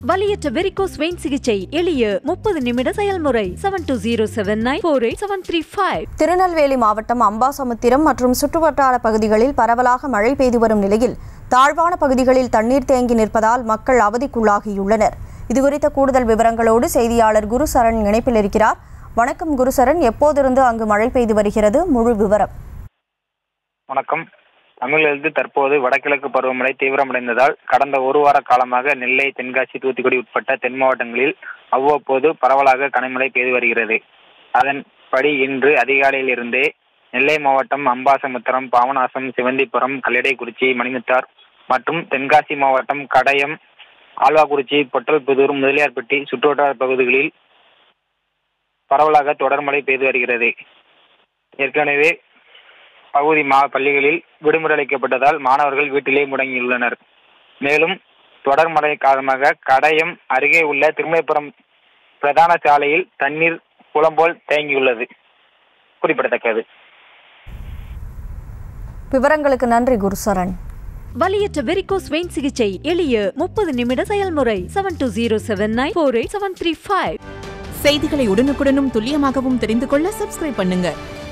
வலியற்ற varicose vein சிகிச்சை எளிய முப்பது நிமிட செயல்முறை seven two zero seven nine four eight seven three five Tirunelveli மாவட்டம் அம்பாசமுத்திரம் மற்றும் சுற்றுவட்டார பகுதிகளில் பரவலாக மழை பெய்து வரும் நிலையில் தாழ்வான பகுதிகளில் தண்ணீர் தேங்கி நிற்பதால் மக்கள் அவதிக்குள்ளாகியுள்ளனர் இதுகுறித்த கூடுதல் விவரங்களோடு செய்தியாளர் குருசரண் இணைப்பில் இருக்கிறார் வணக்கம் குருசரண் எப்போதிருந்து அங்கு மழை பெய்து வருகிறது முழு விவரம் வணக்கம் தமிழகத்தில் தற்போது வடகிழக்கு பருவமழை தீவிரமடைந்ததால் கடந்த ஒரு வார காலமாக நெல்லை தென்காசி தூத்துக்குடி உட்பட்ட தென் மாவட்டங்களில் அவ்வப்போது பரவலாக கனமழை பெய்து வருகிறது அதன்படி இன்று அதிகாலையில் இருந்தே நெல்லை மாவட்டம் அம்பாசமுத்திரம் பாவநாசம் சிவந்திபுரம் கல்லடைக்குறிச்சி மணிமுத்தார் மற்றும் தென்காசி மாவட்டம் கடயம் ஆழ்வாக்குறிச்சி பொட்டல்புதூர் முதலியார்பட்டி சுற்றுவட்டார பகுதிகளில் பரவலாக தொடர் மழை பெய்து வருகிறது ஏற்கனவே பகுதி மா பள்ளிகளில் விடுமுறை அளிக்கப்பட்டதால் மாணவர்கள் வீட்டிலே முடங்கியுள்ளனர் மேலும் தொடர் மழை காரணமாக கடயம் அருகே உள்ள திருமலைப்புரம் பிரதான சாலையில் தண்ணீர் குளம் போல் தேங்கியுள்ளது குறிப்பிடத்தக்கது விவரங்களுக்கு நன்றி குருசரண் வலியற்ற வெரிகோஸ் வெயின் சிகிச்சை எளிய முப்பது நிமிட செயல்முறை seven two zero seven nine four eight seven three five செய்திகளை உடனுக்குடனும் துல்லியமாகவும் தெரிந்து கொள்ள சப்ஸ்கிரைப் பண்ணுங்க